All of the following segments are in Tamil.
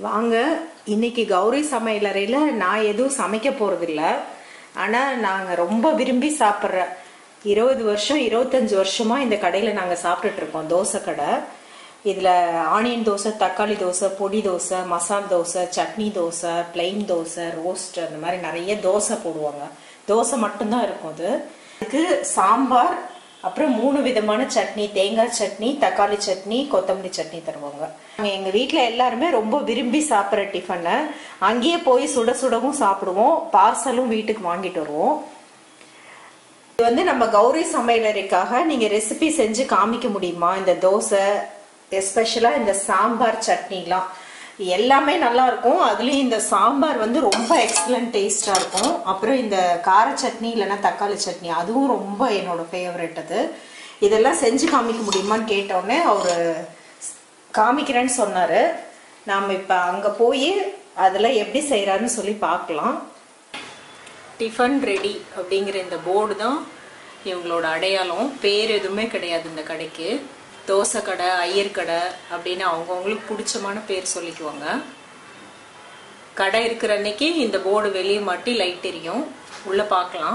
வாங்க இன்னைக்கு கௌரி சமையலறையில் நான் எதுவும் சமைக்க போகிறதில்ல ஆனால் நாங்கள் ரொம்ப விரும்பி சாப்பிட்ற இருபது வருஷம் இருபத்தஞ்சி வருஷமாக இந்த கடையில் நாங்கள் சாப்பிட்டுட்டு இருக்கோம் தோசை கடை இதில் ஆனியன் தோசை தக்காளி தோசை பொடி தோசை மசால் தோசை சட்னி தோசை பிளெயின் தோசை ரோஸ்ட் அந்த மாதிரி நிறைய தோசை போடுவாங்க தோசை மட்டும்தான் இருக்கும் அது இதுக்கு சாம்பார் அப்புறம் மூணு விதமான சட்னி தேங்காய் சட்னி தக்காளி சட்னி கொத்தமல்லி சட்னி தருவாங்க எங்க வீட்டில் எல்லாருமே ரொம்ப விரும்பி சாப்பிட்ற டிஃபனை அங்கேயே போய் சுட சுடவும் சாப்பிடுவோம் பார்சலும் வீட்டுக்கு வாங்கிட்டு வருவோம் இது வந்து நம்ம கௌரி சமையலறைக்காக நீங்க ரெசிபி செஞ்சு காமிக்க முடியுமா இந்த தோசை எஸ்பெஷலா இந்த சாம்பார் சட்னிலாம் எல்லாமே நல்லா இருக்கும் அதுலயும் இந்த சாம்பார் வந்து ரொம்ப எக்ஸலண்ட் டேஸ்டா இருக்கும் அப்புறம் இந்த கார சட்னி இல்லைன்னா தக்காளி சட்னி அதுவும் ரொம்ப என்னோட ஃபேவரட் அது இதெல்லாம் செஞ்சு காமிக்க முடியுமான்னு கேட்டோடனே அவர் காமிக்கிறேன்னு சொன்னாரு நாம் இப்போ அங்கே போய் அதில் எப்படி செய்கிறாருன்னு சொல்லி பார்க்கலாம் டிஃபன் ரெடி அப்படிங்கிற இந்த போர்டு தான் இவங்களோட அடையாளம் பேர் எதுவுமே கிடையாது இந்த கடைக்கு தோசை கடை ஐயர் கடை அப்படின்னு அவங்கவுங்களுக்கு பிடிச்சமான பேர் சொல்லிக்குவாங்க கடை இருக்கிற அன்னைக்கு இந்த போர்டு வெளியே மாட்டி லைட் எரியும் உள்ள பார்க்கலாம்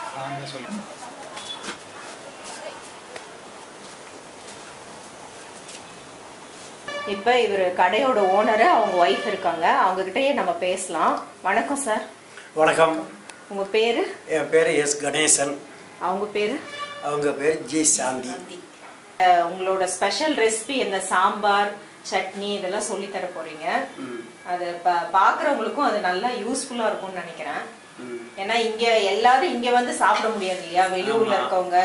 இப்போ இவர் கடையோட ஓனரு அவங்க ஒய்ஃப் இருக்காங்க அவங்க கிட்டயே நம்ம பேசலாம் வணக்கம் சார் வணக்கம் உங்க பேரு என் பேர் எஸ் கணேசன் அவங்க பேரு அவங்க பேர் ஜி சாந்தி அஹ் உங்களோட ஸ்பெஷல் ரெசிபி இந்த சாம்பார் சட்னி இதெல்லாம் சொல்லி தர போறீங்க அது ப- பாக்குறவங்களுக்கும் அது நல்லா யூஸ்ஃபுல்லா இருக்கும்னு நினைக்கிறேன் ஏன்னா இங்க எல்லாரும் இங்க வந்து சாப்பிட முடியாது இல்லையா வெளியூர்ல இருக்கவங்க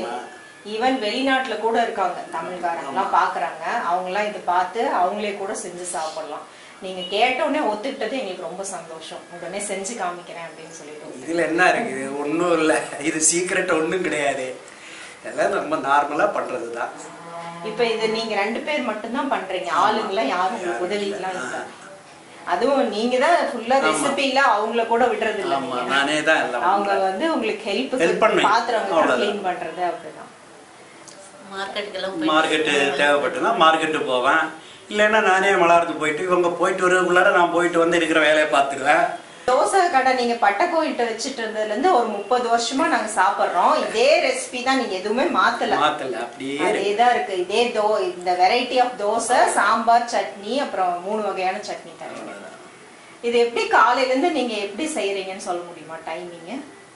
ஈவன் வெளிநாட்டுல கூட இருக்காங்க தமிழ்காரங்க எல்லாம் பாக்குறாங்க அவங்க எல்லாம் இது பார்த்து அவங்களே கூட செஞ்சு சாப்பிடலாம் நீங்க கேட்ட உடனே ஒத்துக்கிட்டது எங்களுக்கு ரொம்ப சந்தோஷம் உடனே செஞ்சு காமிக்கிறேன் அப்படின்னு சொல்லிட்டு இதில் என்ன இருக்குது ஒன்றும் இல்லை இது சீக்ரெட் ஒன்றும் கிடையாது எல்லாம் ரொம்ப நார்மலாக பண்ணுறது தான் இப்ப இது நீங்க ரெண்டு பேர் மட்டும்தான் பண்றீங்க ஆளுங்கெல்லாம் யாரும் உங்களுக்கு உதவிக்கெல்லாம் இல்ல அதுவும் நீங்க தான் ஃபுல்லா ரெசிபில அவங்கள கூட விடுறது இல்ல ஆமாம் நீங்க. நானே தான் எல்லாம் அவங்க வந்து உங்களுக்கு ஹெல்ப் Help பண்ணுவேன். பாத்திரம் அவ்வளவுதான். க்ளீன் பண்றது அப்படிதான் மார்க்கெட்டுக்கெல்லாம் மார்க்கெட்டு தேவைப்பட்டுனா மார்க்கெட்டு போவேன் இல்லைன்னா நானே மலாரத்து போயிட்டு இவங்க போயிட்டு வரக்குள்ளார நான் போயிட்டு வந்து இருக்கிற வேலையை பார்த்துருவேன் தோசை கடை நீங்க பட்டக்கோயிட்ட வச்சுட்டு இருந்ததுல இருந்து ஒரு முப்பது வருஷமா நாங்க சாப்பிடுறோம் இதே ரெசிபி தான் நீங்க எதுவுமே மாத்தல மாத்தல அப்படியே இருக்கு. அதேதான் இருக்கு இதே தோ இந்த வெரைட்டி ஆஃப் தோசை சாம்பார் சட்னி அப்புறம் மூணு வகையான சட்னி தருவீங்க இது எப்படி காலையில இருந்து நீங்க எப்படி செய்யறீங்கன்னு சொல்ல முடியுமா டைமிங்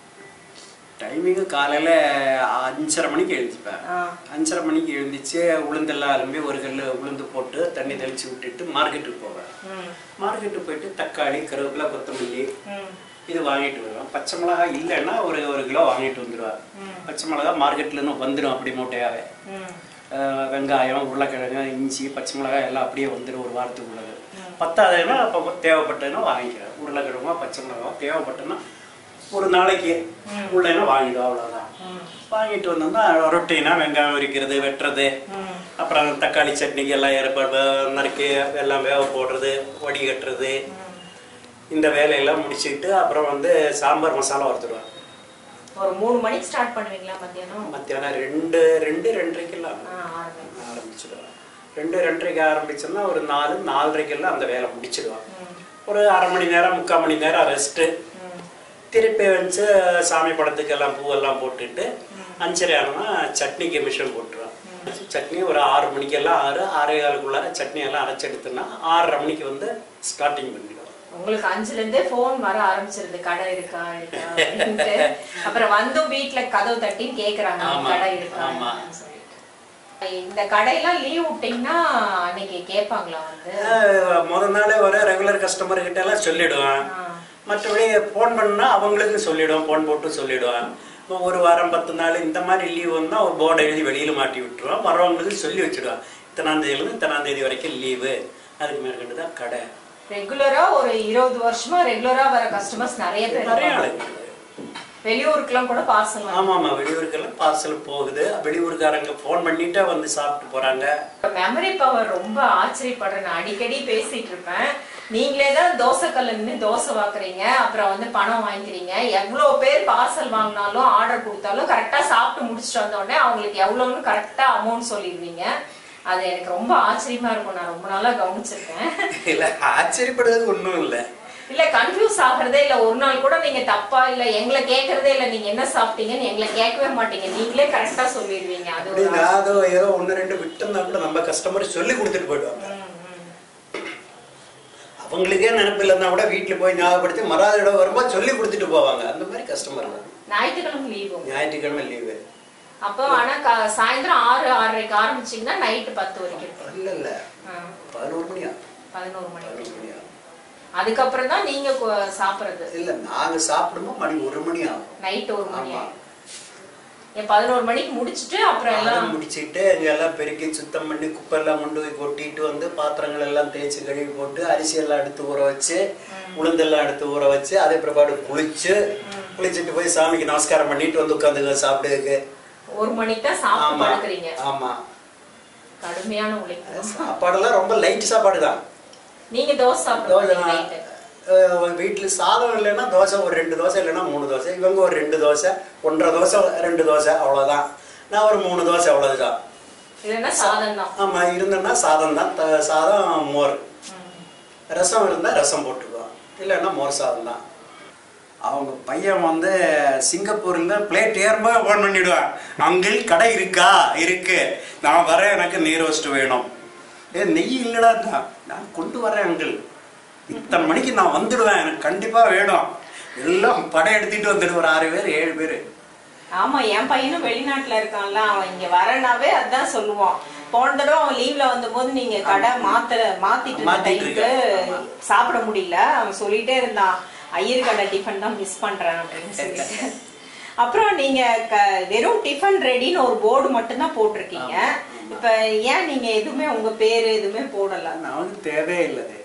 டைமிங்கு காலையில் அஞ்சரை மணிக்கு எழுந்திப்பேன் அஞ்சரை மணிக்கு எழுந்திரிச்சு உளுந்தெல்லாம் அலும்பி ஒரு கல் உளுந்து போட்டு தண்ணி தெளிச்சு விட்டுட்டு மார்க்கெட்டுக்கு போவேன் மார்க்கெட்டுக்கு போயிட்டு தக்காளி கருவேப்பிலை கொத்தமல்லி இது வாங்கிட்டு வருவேன் பச்சை மிளகா இல்லைன்னா ஒரு ஒரு கிலோ வாங்கிட்டு வந்துடுவேன் பச்சை மிளகா மார்க்கெட்லேருந்து வந்துடும் அப்படி மூட்டையாவே அஹ் வெங்காயம் உருளைக்கிழங்கு இஞ்சி பச்சை மிளகாய் எல்லாம் அப்படியே வந்துடும் ஒரு வாரத்துக்கு உள்ளது பத்தாதுன்னா அப்போ தேவைப்பட்டதுன்னா வாங்கிக்கிறேன் உருளைக்கிழங்கோ பச்சை மிளகாவோ தேவைப்பட்டதுன்னா ஒரு நாளைக்கு உள்ளேன்னா வாங்கிடுவோம் அவ்வளோதான் வாங்கிட்டு வந்தோம்னா ரொட்டீனாக வெங்காயம் உரிக்கிறது வெட்டுறது அப்புறம் தக்காளி சட்னிக்கு எல்லாம் ஏற்பாடு நறுக்கி எல்லாம் வேக போடுறது வடி கட்டுறது இந்த வேலையெல்லாம் முடிச்சுக்கிட்டு அப்புறம் வந்து சாம்பார் மசாலா வறுத்துடுவேன் ஒரு மூணு மணிக்கு ஸ்டார்ட் பண்ணுவீங்களா மத்தியானம் மத்தியானம் ரெண்டு ரெண்டு ரெண்டரைக்கெல்லாம் ஆ, ஆரம்பிங்க. ஆரம்பிச்சிடுவேன் ரெண்டு ரெண்டரைக்கு ஆரம்பிச்சோம்னா ஒரு நாலு நாலரைக்கெல்லாம் அந்த வேலை முடிச்சிடுவேன் ஒரு அரை மணி நேரம் முக்கால் மணி நேரம் ரெஸ்ட்டு திருப்பி வந்து சாமி படத்துக்கு எல்லாம் பூவெல்லாம் போட்டுட்டு அஞ்சரை ஆனோம்னா சட்னிக்கு மிஷின் போட்டுருவேன் சட்னி ஒரு ஆறு மணிக்கெல்லாம் ஆறு ஆறே காலுக்குள்ளார சட்னி எல்லாம் அரைச்சி எடுத்தோன்னா ஆறரை மணிக்கு வந்து ஸ்டார்டிங் பண்ணிடுவேன் உங்களுக்கு அஞ்சுல இருந்தே போன் வர ஆரம்பிச்சிருது கடை இருக்கா இருக்கா அப்படின்ட்டு அப்புறம் வந்தும் வீட்ல கதவு தட்டி கேக்குறாங்க ஆமா, கடை இருக்கா ஆமா. என்னன்னு சொல்லிட்டு. இந்த கடையெல்லாம் லீவ் விட்டீங்கன்னா அன்னைக்கு கேட்பாங்களா வந்து அஹ் முத நாளே வர ரெகுலர் கஸ்டமர் கிட்ட எல்லாம் சொல்லிடுவேன் மற்றபடி ஃபோன் பண்ணா அவங்களுக்கு சொல்லிடுவேன் ஃபோன் போட்டு சொல்லிடுவேன் இப்போ ஒரு வாரம் பத்து நாள் இந்த மாதிரி லீவ் வந்தால் ஒரு போர்டை எழுதி வெளியில் மாட்டி விட்டுருவோம் வரவங்களுக்கு சொல்லி வச்சுடுவேன் இத்தனாம் தேதியிலேருந்து இத்தனாம் தேதி வரைக்கும் லீவு அதுக்கு மேற்கொண்டு தான் கடை ரெகுலரா ஒரு இருபது வருஷமா ரெகுலரா வர கஸ்டமர்ஸ் நிறைய பேர் நிறைய இருப்பாங்க. ஆளுங்க வெளியூருக்குலாம் கூட பார்சல் ஆமாம் ஆமாம் வெளியூருக்கெல்லாம் பார்சல் போகுது வெளியூருக்காரங்க ஃபோன் பண்ணிட்டே வந்து சாப்பிட்டு போகிறாங்க மெமரி பவர் ரொம்ப ஆச்சரியப்படுறேன் நான் அடிக்கடி பேசிட்டு இருப்பேன் நீங்களே தான் தோசை கல்ல நின்று தோசை வாக்குறீங்க அப்புறம் வந்து பணம் வாங்கிக்கிறீங்க எவ்வளவு பேர் பார்சல் வாங்கினாலும் ஆர்டர் கொடுத்தாலும் கரெக்டா சாப்பிட்டு முடிச்சுட்டு வந்த உடனே அவங்களுக்கு எவ்வளவுன்னு கரெக்டா அமௌண்ட் சொல்லிடுவீங்க அது எனக்கு ரொம்ப ஆச்சரியமா இருக்கும் நான் ரொம்ப நாளா கவனிச்சிருக்கேன் இல்ல ஆச்சரியப்படுறது ஒண்ணும் இல்ல இல்ல கன்ஃபியூஸ் ஆகுறதே இல்ல ஒரு நாள் கூட நீங்க தப்பா இல்ல எங்களை கேக்குறதே இல்ல நீங்க என்ன சாப்பிட்டீங்கன்னு எங்களை கேட்கவே மாட்டீங்க நீங்களே கரெக்டா சொல்லிடுவீங்க அது அப்படி ஒரு நான் அதோ ஏதோ ஒண்ணு ரெண்டு விட்டோம்னா கூட நம்ம கஸ்டமர் சொல்லி கொடுத்துட்டு போயிடுவாங்க அவங்களுக்கே நினைப்பு இல்லைன்னா கூட வீட்டுல போய் ஞாபகப்படுத்தி மறாத இடம் வரும்போது சொல்லி கொடுத்துட்டு போவாங்க அந்த மாதிரி கஸ்டமர் ஞாயிற்றுக்கிழமை லீவு ஞாயிற்றுக்கிழமை லீவு அப்போ ஆனா கா- சாயந்தரம் ஆறு ஆறரைக்கு ஆரம்பிச்சீங்கன்னா நைட்டு பத்து வரைக்கும் இருக்கும் இல்ல இல்ல ஆ, பதினோரு மணியா பதினோரு மணி பதினோரு மணியா அதுக்கப்புறம் தான் நீங்க கு- சாப்பிடுறது இல்ல நாங்க சாப்பிடும்போது மணி ஒரு மணி ஆகும் நைட் ஒரு மணி ஆமா. ஆயிடும். ஏன் பதினோரு மணிக்கு முடிச்சிட்டு அப்புறம் அதை எல்லாம் முடிச்சிட்டு அங்க எல்லாம் பெருக்கி சுத்தம் பண்ணி குப்பை எல்லாம் கொண்டு போய் கொட்டிட்டு வந்து பாத்திரங்கள் எல்லாம் தேய்ச்சி கழுவி போட்டு அரிசி எல்லாம் எடுத்து ஊற வச்சு உளுந்தெல்லாம் எடுத்து ஊற வச்சு அதே பிற்பாடு குளிச்சு குளிச்சுட்டு போய் சாமிக்கு நமஸ்காரம் பண்ணிட்டு வந்து உட்காந்துக்க சாப்பிடுறதுக்கு ஒரு மணிக்கு தான் சாப்பிட்டு ஆமா படுக்கிறீங்க ஆமா கடுமையான உழைப்பு சாப்பாடெல்லாம் ரொம்ப லைட் சாப்பாடு தான் நீங்க தோசை தோசை சாப்பிடுவீங்க நைட்டு அஹ் வீட்டுல சாதம் இல்லைன்னா தோசை ஒரு ரெண்டு தோசை இல்லைன்னா மூணு தோசை இவங்க ஒரு ரெண்டு தோசை ஒன்றரை தோசை ரெண்டு தோசை அவ்வளவுதான் நான் ஒரு மூணு தோசை அவ்வளவுதான் இல்லைன்னா சாதம் தான் ஆமா இருந்தேன்னா சாதம் தான் த- சாதம் மோர் ரசம் இருந்தா ரசம் போட்டுக்குவோம் இல்லைன்னா மோர் சாதம் தான் அவங்க பையன் வந்து சிங்கப்பூர்ல பிளேட் ஏறும்போது ஃபோன் பண்ணிடுவான் அங்கிள் கடை இருக்கா இருக்கு நான் வரேன் எனக்கு நீர் ரோஸ்ட் வேணும் ஏ நெய் இல்லடா நான் கொண்டு வரேன் அங்கிள் இத்தனை மணிக்கு நான் வந்துடுவேன் எனக்கு கண்டிப்பா வேணும் எல்லாம் படம் எடுத்துட்டு வந்துட்டு ஒரு ஆறு பேர் ஏழு பேர் ஆமா என் பையனும் வெளிநாட்டுல இருக்கான்ல அவன் இங்க வரனாவே அதான் சொல்லுவான் போன தடவை அவன் லீவ்ல வந்தபோது நீங்க கடை மாத்த மாத்திட்டு இருந்த மாத்திட்டு டைமுக்கு இருக்கேன். ஆமா. சாப்பிட முடியல அவன் சொல்லிட்டே இருந்தான் ஐயர் கடை டிஃபன் தான் மிஸ் பண்றேன் அப்படின்னு சொல்லிட்டு அப்புறம் நீங்க க- வெறும் டிஃபன் ரெடின்னு ஒரு போர்டு மட்டும் தான் போட்டிருக்கீங்க இப்ப ஏன் நீங்க எதுவுமே உங்க பேரு எதுவுமே போடல நமக்கு தேவையே இல்லை அது.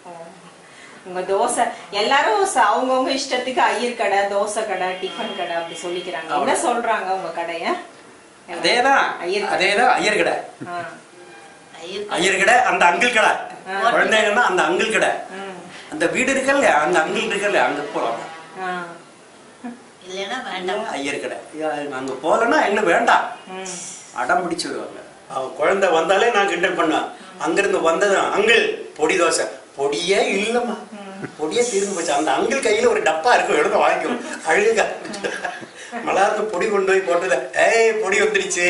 உங்க தோசை எல்லாரும் ச- அவங்கவங்க இஷ்டத்துக்கு ஐயர் கடை தோசை கடை டிஃபன் கடை அப்படி சொல்லிக்கிறாங்க என்ன சொல்றாங்க உங்க கடைய அதேதான் ஐயர் கடை. அதேதான் ஐயர் கடை ஆ. ஐயர் ஐயர் கடை அந்த அங்கிள் கடை குழந்தைங்கன்னா அந்த அங்கிள் கடை ம். அந்த வீடு இருக்கல்ல அந்த அங்கிள் இருக்கல்ல அங்க போலாம் ஆ. இல்லைன்னா வேண்டாம் ஐயர் கடை ஐயா, அங்க போகலன்னா எங்களுக்கு வேண்டாம் ம். அடம் பிடிச்சு விடுவாங்க அவன் குழந்தை வந்தாலே நான் கிண்டல் பண்ணுவேன் அங்கிருந்து வந்தது அங்கிள் பொடி தோசை பொடியே இல்லம்மா பொடியே தீர்ந்து போச்சு அந்த அங்கிள் கையில ஒரு டப்பா இருக்கும் எடுத்து வாங்கிக்கும் அழுக மலார்ந்து பொடி கொண்டு போய் போட்டது ஏய் பொடி வந்துடுச்சு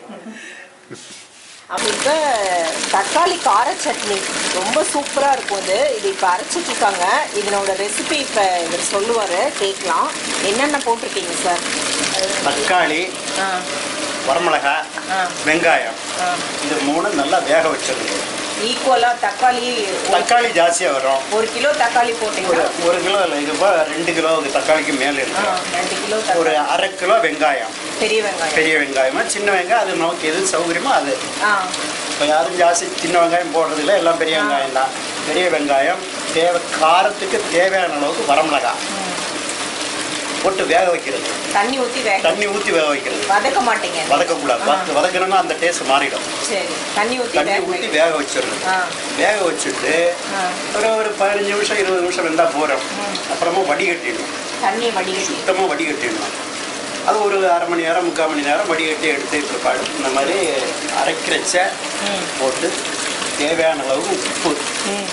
அப்ப இப்ப தக்காளி கார சட்னி ரொம்ப சூப்பரா இருக்கும் இது இது இப்ப அரைச்சிட்டு இருக்காங்க இதனோட ரெசிபி இப்ப இவர் சொல்லுவாரு கேட்கலாம் என்னென்ன போட்டிருக்கீங்க சார் தக்காளி ஆ வரமிளகா ஆ வெங்காயம் ஆ இது மூணு நல்லா வேக வச்சிடணும் ஈக்குவலா தக்காளி ஒரு- தக்காளி ஜாஸ்தியா வரும் ஒரு கிலோ தக்காளி ஒரு போட்டீங்கன்னா ஒரு கிலோ இல்லை இது பா ரெண்டு கிலோ தக்காளிக்கு மேலே ஆ, இருக்கு ரெண்டு கிலோ ஒரு தக்காளி அரை கிலோ வெங்காயம் பெரிய வெங்காயம் பெரிய வெங்காயமா சின்ன வெங்காயம் அது நமக்கு எது சௌகரியமோ அது ஆ இப்போ யாரும் ஜாஸ்தி சின்ன வெங்காயம் போடுறதில்ல எல்லாம் பெரிய வெங்காயம் தான் பெரிய வெங்காயம் தேவை காரத்துக்கு தேவையான அளவுக்கு வரமிளகாய் போட்டு வேக வைக்கிறது தண்ணி ஊத்தி வேக தண்ணி ஊற்றி வேக வைக்கிறது வதக்க மாட்டீங்க வதக்கக்கூடாது வதக்க வதக்கணும்னா அந்த டேஸ்ட் மாறிடும் சரி தண்ணி ஊத்தி தண்ணி வேக ஊற்றி வைக்க வேக வச்சிடணும் ஆ வேக வச்சுட்டு ஆ. ஒரு ஒரு பதினஞ்சு நிமிஷம் இருபது நிமிஷம் வெந்தால் போகிறோம் அப்புறமா வடிகட்டிடணும் தண்ணி வடிகட்டி சுத்தமாக வடிகட்டிடணும் அது ஒரு அரை மணி நேரம் முக்கால் மணி நேரம் வடிகட்டி எடுத்து பிற்பாடு இந்த மாதிரி அரைக்கிறச்ச ம். போட்டு தேவையான அளவு உப்பு ம்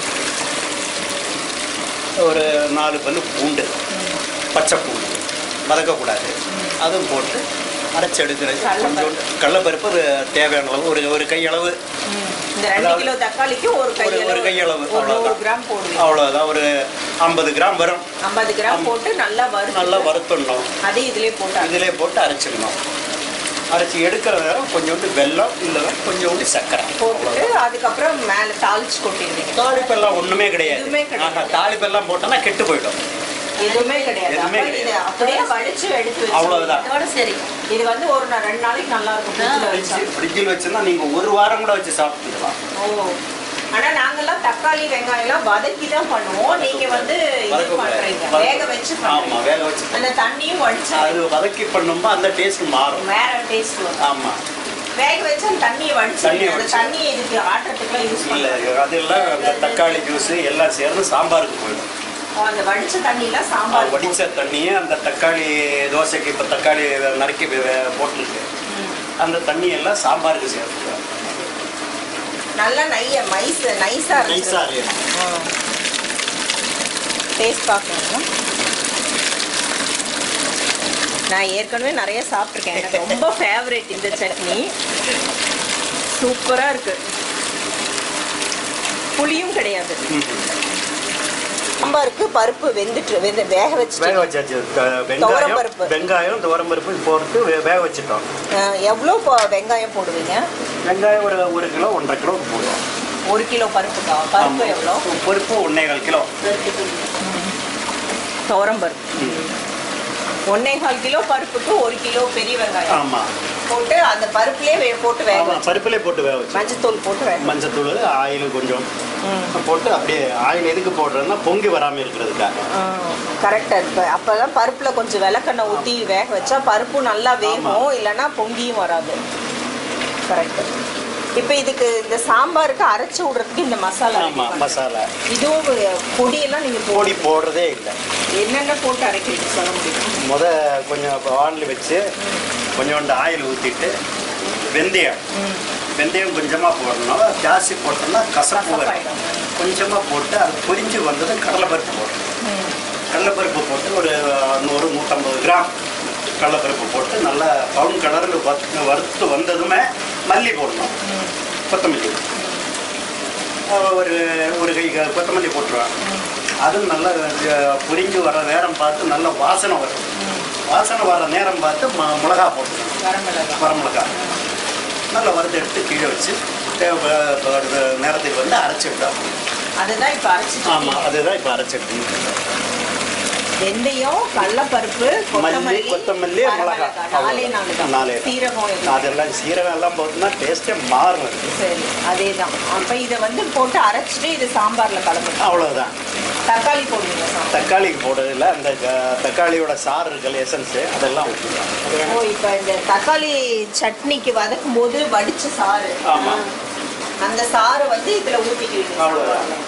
ஒரு நாலு பல்லு பூண்டு பச்சை பூண்டு வதக்கக்கூடாது அதுவும் போட்டு அரைச்சி எடுக்கிறது கடலைப்பருப்பு. கொஞ்சோண்டு கடலைப்பருப்பு ஒரு தேவையான அளவு ஒரு ஒரு கையளவு ம். இந்த ரெண்டு அதாவது கிலோ தக்காளிக்கு ஒரு ஒரு கையளவு ஒரு கையளவு ஒரு நூறு அவ்வளோதான் கிராம் போடுவீங்க அவ்வளோதான் ஒரு ஐம்பது கிராம் வரும் ஐம்பது கிராம் போட்டு நல்லா நல்லா வறுத்து வறுத்துடணும் அதே இதுலயே போட்டா இதிலே போட்டு அரைச்சிடணும் அரைச்சி எடுக்கிற நேரம் கொஞ்சோண்டு வெல்லம் இல்லைன்னா கொஞ்சோண்டு சர்க்கரை போட்டுட்டு அதுக்கப்புறம் மேல தாளிச்சு கொட்டிடுவீங்க தாளிப்பெல்லாம் ஒண்ணுமே கிடையாது எதுவுமே கிடையாது. ஆஹா, தாளிப்பெல்லாம் போட்டோன்னா கெட்டு போயிடும் எதுவுமே கிடையாது எதுவுமே அப்ப இது கிடையாது. அப்படியே வடிச்சு எடுத்து வச்சு அவ்வளவுதான். அதோட சரி இது வந்து ஒரு நா- ரெண்டு நாளைக்கு நல்லா இருக்கும் ஃப்ரிட்ஜ்ல வச்சா. ஃப்ரிட்ஜில் வச்சுருந்தா நீங்க ஒரு வாரம் கூட வச்சு சாப்பிட்டுக்கலாம் ஓ ஆனா நாங்கெல்லாம் தக்காளி வெங்காயம் எல்லாம் வதக்கி தான் பண்ணுவோம் நீங்க வந்து இது வதக்கக்கூடாது. பண்றீங்க வதக்க- வேக வச்சு ஆமா பண்றீங்க வேக வச்சு அந்த தண்ணியும் வடிச்சு அது வதக்கி பண்ணும்போது அந்த டேஸ்ட் மாறும் வேற டேஸ்ட் வரும் ஆமா வேக வச்சு அந்த தண்ணியை வடிச்சு தண்ணியை அந்த வடிச்சு. தண்ணியை இதுக்கு ஆட்டுறதுக்குலாம் யூஸ் இல்ல பண்ணுவோம் அதெல்லாம் அந்த தக்காளி ஜூஸ் எல்லாம் சேர்ந்து சாம்பாருக்கு போயிடும் அந்த வடிச்ச தண்ணியில அது சாம்பார் வடிச்ச தண்ணியை அந்த தக்காளி தோசைக்கு இப்போ தக்காளி நறுக்கி வே- போட்டிருக்கு ம். அந்த தண்ணி எல்லாம் சாம்பாருக்கு சேர்த்துக்கலாம் நல்லா நைய மைஸ் நைஸா நைஸா இருக்கு இருக்கு டேஸ்ட் பார்க்கணும் நான் ஏற்கனவே நிறைய சாப்பிட்ருக்கேன் எனக்கு ரொம்ப ஃபேவரட் இந்த சட்னி சூப்பரா இருக்கு புளியும் கிடையாது சாம்பாருக்கு பருப்பு வெந்துட்டு வெந்து வேக வேக வச்சுட்டு வச்சாச்சு க- வெங்காயம் துவரம்பருப்பு. வெங்காயம் துவரம்பருப்பு போட்டு வே- வேக வச்சுட்டோம் எவ்வளோ வெங்காயம் போடுவீங்க வெங்காயம் ஒரு ஒரு கிலோ ஒன்றரை கிலோ போடுவோம் ஒரு கிலோ பருப்புக்கா பருப்பு எவ்வளோ பருப்பு ஒன்னேகால் கிலோ துவரம்பருப்பு ஒன்னே கால் கிலோ பருப்புக்கு ஒரு கிலோ பெரிய வெங்காயம் ஆமா போட்டு அந்த பருப்புலயே வே- போட்டு வேக ஆமா வச்சு பருப்புலே போட்டு வேக வச்சு மஞ்சத்தூள் போட்டு வேக மஞ்சத்தூள் ஆயில் கொஞ்சம் போட்டு அப்படியே ஆயில் எதுக்கு போடுறோன்னா பொங்கி வராம இருக்கிறதுக்காக கரெக்டாக இருக்கு அப்போதான் பருப்பில் கொஞ்சம் விளக்கெண்ணெய் ஊற்றி வேக வச்சா பருப்பும் நல்லா வேகும் இல்லைன்னா பொங்கியும் வராது கரெக்ட் இப்போ இதுக்கு இந்த சாம்பாருக்கு அரைச்சு விடுறதுக்கு இந்த மசாலா ready ஆமா பண்றீங்க. மசாலா இதுவும் பொடியெல்லாம் நீங்கள் பொடி போடுறதே இல்லை என்னென்ன போட்டு அரைக்கிறீங்க சொல்ல முடியும் முத கொஞ்சம் வானில் வச்சு கொஞ்சோண்டு ஆயில் ஊற்றிட்டு வெந்தயம் வெந்தயம் கொஞ்சமாக போடணும் ஜாஸ்தி போட்டோம்னா கசப்பு வரும் கசப்பாயிடும். கொஞ்சமாக போட்டு அது பொரிஞ்சு வந்ததும் கடலைப்பருப்பு போடணும் கடலைப்பருப்பு போட்டு ஒரு நூறு நூற்றம்பது கிராம் கடலைப்பருப்பு போட்டு நல்லா பவுன் கலரில் வறுத்து வறுத்து வந்ததுமே மல்லி போடணும் கொத்தமல்லி அஹ் ஒரு ஒரு கை க- கொத்தமல்லி போட்டுருவேன் அதுவும் நல்லா அஹ், பொரிஞ்சு வர நேரம் பார்த்து நல்ல வாசனை வரும் வாசனை வர நேரம் பார்த்து ம மிளகா போட்டுருவேன் வரமிளகா வரமிளகா நல்லா வறுத்து எடுத்து கீழே வச்சு தேவைப்படுற நேரத்துக்கு வந்து அரைச்சி விட்டோம் அதுதான் இப்போ அரைச்சி ஆமாம் அதுதான் இப்போ அரைச்சிட்டு வெந்தயம் கடலப்பருப்பு மல்லி கொத்தமல்லி மிளகா நாலே நாலு தான் நாலே தான். சீரகம் எல்லாம். அதெல்லாம் சீரகம் எல்லாம் போட்டுனா டேஸ்ட்டே மாறும் அது. சரி அதே தான் அப்போ இதை வந்து போட்டு அரைச்சிட்டு இது சாம்பாரில் கலந்துட்டோம் அவ்வளவுதான் தக்காளி போடுவீங்க சாம்பார் தக்காளிக்கு போடுறதுல அந்த க- தக்காளியோட சாறு இருக்கல் எசன்ஸு அதெல்லாம் ஊற்றிக்கலாம் ஓ இப்போ இந்த தக்காளி சட்னிக்கு வதக்கும் போது வடிச்ச சாறு ஆமா. அந்த சாறு வந்து இதுல ஊத்திக்குவீங்க அவ்வளவுதான். சாம்பார்ல.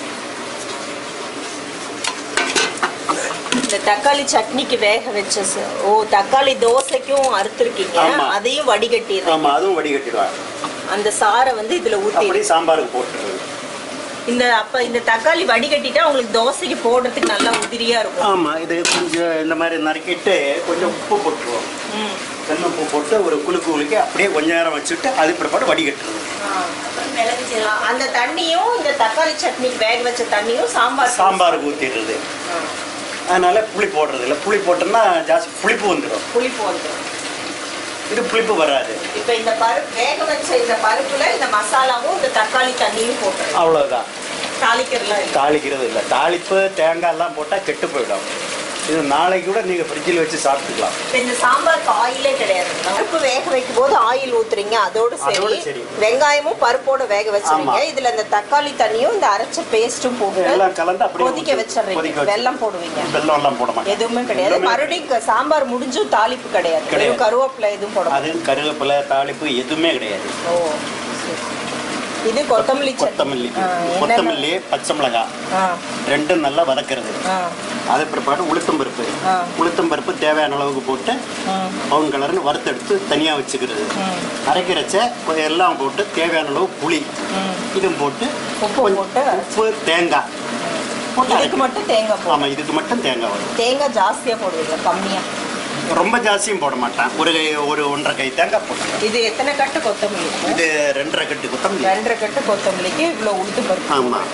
இந்த தக்காளி சட்னிக்கு வேக வச்ச ச- ஓ தக்காளி தோசைக்கும் அறுத்துருக்கீங்க ஆமா. அதையும் வடிகட்டிடுறீங்க ஆமாம் அதுவும் வடிகட்டிடுவாங்க அந்த சாறை வந்து இதுல ஊத்தி அப்படியே சாம்பாருக்கு போட்டுருது இந்த அப்ப இந்த தக்காளி வடிகட்டிட்டா உங்களுக்கு தோசைக்கு போடுறதுக்கு நல்லா உதிரியா இருக்கும் ஆமாம் இது கொஞ்சம் இந்த மாதிரி நறுக்கிட்டு கொஞ்சம் உப்பு போட்டுருவோம் ம். தென்னை உப்பு போட்டு ஒரு குலுக்கு குலுக்கி அப்படியே கொஞ்ச நேரம் வச்சுட்டு அது பிற்பாடு வடிகட்டுருவோம் அப்புறம் மிளகு சீரகம் அந்த தண்ணியும் இந்த தக்காளி சட்னிக்கு வேக வச்ச தண்ணியும் சாம்பார் சாம்பாருக்கு ஊற்றிடுறது ஆ. அதனால புளி போடுறது இல்லை புளி போட்டோம்னா ஜாஸ்தி புளிப்பு வந்துடும் புளிப்பு வந்துடும் இது புளிப்பு வராது இப்ப இந்த பருப்பு வேக வச்ச இந்த பருப்புல இந்த மசாலாவும் இந்த தக்காளி தண்ணியும் போட்டுருங்க அவ்வளோதான் தாளிக்கிறதுலாம் இல்லை தாளிக்கிறது இல்லை தாளிப்பு தேங்காய் எல்லாம் போட்டால் கெட்டு போயிடும் இது நாளைக்கு கூட நீங்கள் ஃப்ரிட்ஜில் வச்சு சாப்பிட்டுக்கலாம் இப்ப இந்த சாம்பாருக்கு ஆயிலே கிடையாது பருப்பு வேக வைக்கும் போது ஆயில் ஊத்துறீங்க அதோட அதோட சரி சரி. வெங்காயமும் பருப்போட வேக வச்சிருங்க ஆமா. இதுல இந்த தக்காளி தண்ணியும் இந்த அரைச்ச பேஸ்டும் போட்டு எல்லாம் கலந்து அப்படியே கொதிக்க ஊத்தி- வச்சிடுறீங்க கொதிக்க வச்சு- வெல்லம் போடுவீங்க வெல்லம் எல்லாம் போட மாட்டேன் எதுவுமே கிடையாது மறுபடியும் க- சாம்பார் முடிஞ்சும் தாளிப்பு கிடையாது கிடையாது. வெறும் கருவேப்பிலை எதுவும் போட அது கருவேப்பிலை தாளிப்பு எதுவுமே கிடையாது ஓ சரி. இது கொத்தமல்லி சட்னி. கொத்தமல்லி ஆ, என்னென்ன- கொத்தமல்லி பச்சை மிளகாய் ஆ, ரெண்டும் நல்லா வதக்கிறது ஆ, அது பிற்பாடு உளுத்தம் பருப்பு ஆ. உளுத்தம் பருப்பு தேவையான அளவுக்கு போட்டு ம், பவுன் கலர்னு வறுத்தெடுத்து தனியாக வச்சுக்கிறது ம், அரைக்கிறச்ச எல்லாம் போட்டு தேவையான அளவு புளி ம். இதுவும் போட்டு உப்பு போட்டு உப்பு தேங்காய் போட்டு இதுக்கு அரைக்கணும். மட்டும் தேங்காய் போடும் ஆமாம் இதுக்கு மட்டும் தேங்காய் வரும் தேங்காய் ஜாஸ்தியா போடுவீங்க கம்மியா ரொம்ப ஜாஸ்தியும் போட மாட்டேன் ஒரு கை ஒரு ஒன்றரை கை தேங்காய் போட்டுருவேன் இது எத்தனை கட்டு கொத்தமல்லி இருக்கும்? இது ரெண்டரை கட்டு கொத்தமல்லி ரெண்டரை கட்டு கொத்தமல்லிக்கு இவ்வளவு உளுத்து பருப்பு ஆமாம்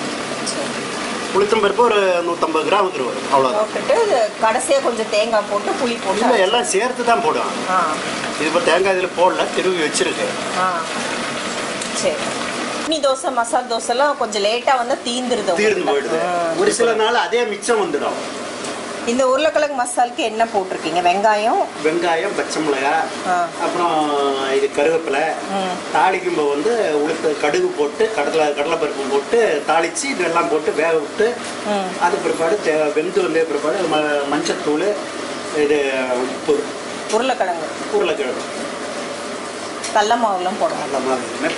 உளுத்தம் பருப்பு ஒரு நூற்றம்பது கிராம் வரும் அவ்வளோதான் போட்டுட்டு இது கடைசியா கொஞ்சம் தேங்காய் போட்டு புளி இல்லை போட்டு எல்லாம் சேர்த்து தான் போடுவேன் ஆ இது இப்போ தேங்காய் இதில் போடல திருவி வச்சிருக்கு ஆ சரி சட்னி தோசை மசால் தோசைலாம் கொஞ்சம் லேட்டா வந்து தீந்துருது தீர்ந்து உங்களுக்கு. போயிடுது ஆ. ஒரு சில நாள் அதே மிச்சம் வந்துடும் இந்த உருளைக்கிழங்கு மசாலுக்கு என்ன போட்டிருக்கீங்க வெங்காயம் வெங்காயம் பச்சை மிளகாய் ஆ. அப்புறம் இது கருவேப்பிலை ம். தாளிக்கும்போது வந்து உளுத்து கடுகு போட்டு கடலை கடலைப்பருப்பு போட்டு தாளித்து இதெல்லாம் போட்டு வேக விட்டு ம். அது பிற்பாடு தே- வெந்து வந்த பிற்பாடு ம மஞ்சத்தூள் இது உப்பு உருளைக்கிழங்கு உருளைக்கிழங்கு கடல மாவுலாம் போடுவோம் நல்ல மாதிரி எதுவுமே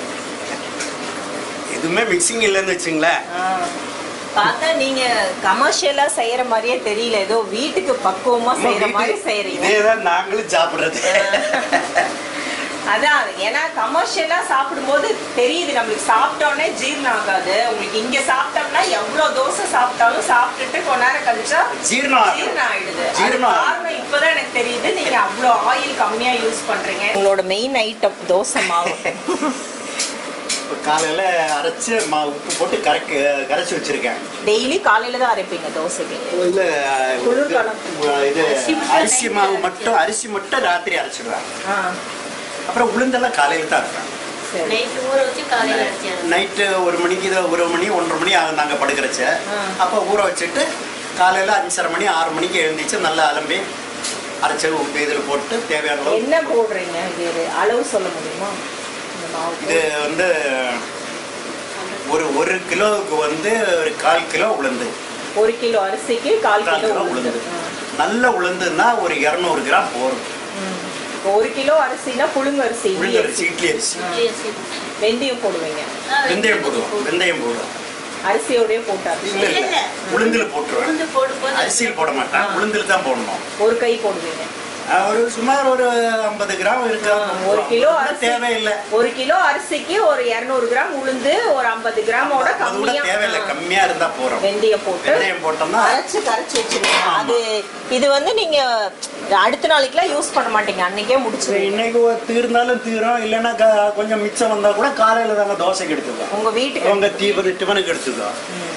எதுவுமே மிக்சிங் இல்லைன்னு வச்சுங்களேன் ஆ. பார்த்தா நீங்க கமர்ஷியலா செய்யற மாதிரியே தெரியல ஏதோ வீட்டுக்கு பக்குவமா செய்யற மாதிரி செய்யறீங்க இதே தான் நாங்களும் சாப்பிட்றது அதான் ஏன்னா கமர்ஷியலா சாப்பிடும்போது தெரியுது நம்மளுக்கு சாப்பிட்டோன்னே ஜீரணம் ஆகாது உங்களுக்கு இங்க சாப்பிட்டோம்னா எவ்வளவு தோசை சாப்பிட்டாலும் சாப்பிட்டுட்டு கொஞ்ச நேரம் கழிச்சா ஜீரணம் ஆகும். ஜீரணம் ஆயிடுது அது ஜீரணம் ஆகும். காரணம் இப்பதான் எனக்கு தெரியுது நீங்க அவ்வளோ ஆயில் கம்மியா யூஸ் பண்றீங்க உங்களோட மெயின் ஐட்டம் தோசை மாவு இப்போ காலையில் அரைச்சி மா உப்பு போட்டு கரைக்க கரைச்சி வச்சிருக்கேன் டெய்லி காலையில தான் அரைப்பீங்க தோசைக்கு இல்லை குளிர்காலம். இது அரிசி மாவு மட்டும் அரிசி மட்டும் ராத்திரி அரைச்சிடுவேன் ஆ அப்புறம் உளுந்தெல்லாம் காலையில் தான் இருப்பேன் சரி நைட்டு ஊற வச்சு காலையில் அடிச்சாரு நைட்டு ஒரு மணிக்கு இது ஒரு மணி ஒன்றரை மணி ஆகும் நாங்கள் படுக்கிறச்ச ஆ. அப்போ ஊற வச்சுட்டு காலையில் அஞ்சரை மணி ஆறு மணிக்கு எழுந்திரிச்சு நல்லா அலம்பி அரைச்சி உப்பு இதில் போட்டு தேவையான அளவு என்ன போடுறீங்க இது அளவு சொல்ல முடியுமா இந்த மாவு இது வந்து ஒரு ஒரு கிலோவுக்கு வந்து ஒரு கால் கிலோ உளுந்து ஒரு கிலோ அரிசிக்கு கால் கால் கிலோ கிலோ உளுந்து உளுந்து நல்ல உளுந்துன்னா ஒரு இரநூறு கிராம் போரும் ம். ஒரு கிலோ அரிசினா புழுங்க அரிசி இட்லி உளுந்து அரிசி அரிசி இட்லி அரிசி இட்லி அரிசி. வெந்தயம் போடுவீங்க ஆ, வெந்தயம் போடுவோம் வெந்தயம் போடுவோம் அரிசியோடய போட்டாரு இல்ல இல்ல, இல்ல இல்ல. உளுந்துல போட்டுருவேன் உளுந்து போடும்போது அரிசியில் போட மாட்டேன் உளுந்துல தான் போடணும் ஒரு கை போடுவீங்க அஹ் ஒரு சுமார் ஒரு ஐம்பது கிராம் இருக்கா ஒரு கிலோ ரொம்ப அரிசி தேவையில்லை ஒரு கிலோ அரிசிக்கு ஒரு 200 கிராம் உளுந்து ஒரு 50 கிராமோட அது கூட கம்மியா தேவையில்லை ஆ, கம்மியா இருந்தா போறோம் வெந்தயம் போட்டு வெந்தயம் போட்டோம்னா அரைச்சு கரைச்சு வச்சிருக்கீங்க அது இது வந்து நீங்க அடுத்த நாளைக்குலாம் யூஸ் பண்ண மாட்டீங்க அன்னைக்கே முடிச்சிருவீங்க இன்னைக்கு ஒரு தீர்ந்தாலும் தீரும் இல்லைன்னா க- கொஞ்சம் மிச்சம் வந்தா கூட காலையில தாங்க தோசைக்கு எடுத்துக்கலாம் உங்க வீட்டுக்கு உங்க தீபது டிஃபனுக்கு எடுத்துக்கலாம்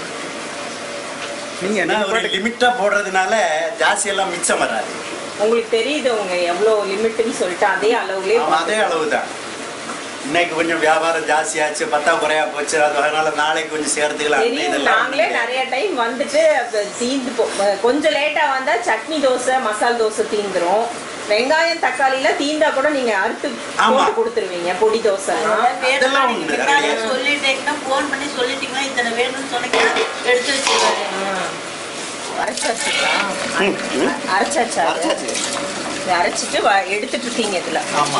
நீங்க ஏன்னா ஒரு லிமிட்டா போடுறதுனால ஜாஸ்தி எல்லாம் மிச்சம் வராது உங்களுக்கு தெரியுது உங்க எவ்வளவு லிமிட்னு சொல்லிட்டு அதே அளவுலயே ஆமா, அதே அளவு தான் இன்னைக்கு கொஞ்சம் வியாபாரம் ஜாஸ்தியாச்சு பத்தா குறையா போச்சு அது அதனால நாளைக்கு கொஞ்சம் சேர்த்துக்கலாம் அந்த தெரியும் இதெல்லாம் நாங்களே வந்து- நிறைய டைம் வந்துட்டு அப்ப தீந்து போ அஹ் கொஞ்சம் லேட்டா வந்தா சட்னி தோசை மசால் தோசை தீந்துரும் வெங்காயம் தக்காளில தீந்தா கூட நீங்க அறுத்து ஆமா. போட்டு கொடுத்துருவீங்க பொடி தோசை அதெல்லாம் வேணும்னா அதெல்லாம் நீங்க உண்டு, முன்னாடியே நிறைய. சொல்லிட்டீங்கன்னா ஃபோன் பண்ணி சொல்லிட்டீங்கன்னா இத்தனை வேணும்னு சொன்னீங்கன்னா எடுத்து வச்சிருவாரு அரைச்சாச்சுங்களா ம், ம். அரைச்சாச்சா அது? அரைச்சாச்சு. இதை அரைச்சிட்டு வ- எடுத்துட்டு இருக்கீங்க இதுல ஆமா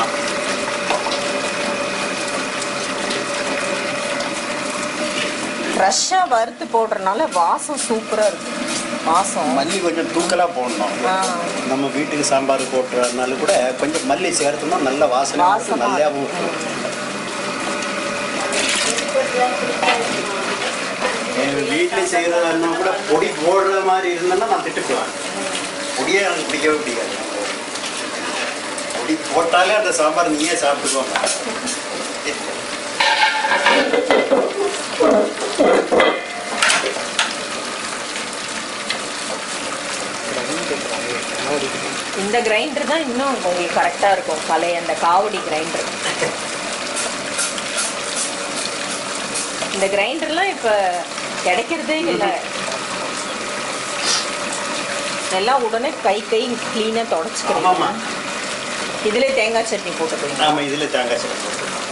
ஃப்ரெஷ்ஷா வறுத்து போடுறதுனால வாசம் சூப்பரா இருக்கு வாசம் மல்லி கொஞ்சம் தூக்கலா போடணும் ஆ. நம்ம வீட்டுக்கு சாம்பார் போட்டுறதுனால கூட கொஞ்சம் மல்லி சேர்த்தோம்னா நல்ல வாசனை வரும், வாசமா நல்லாவும் இருக்கும். இருக்கும். எங்க வீட்டுல செய்யறதுனா கூட பொடி போடுற மாதிரி இருந்தேன்னா நான் திட்டுக்குவேன் பொடியே எனக்கு பிடிக்கவே பிடிக்காது பொடி போட்டாலே அந்த சாம்பார் நீயே சாப்பிட்டுக்கோங்க இந்த கிரைண்டர் தான் இன்னும் உங்களுக்கு கரெக்டா இருக்கும் பழைய அந்த காவடி கிரைண்டர் இந்த கிரைண்டர்லாம் இப்ப கிடைக்கிறதே இல்லை எல்லாம் உடனே கை கை கிளீனா ஆமாமா தொடச்சுக்கிறீங்க இதுல தேங்காய் சட்னி போட்டுக்கிறீங்க ஆமா இதுல தேங்காய் சட்னி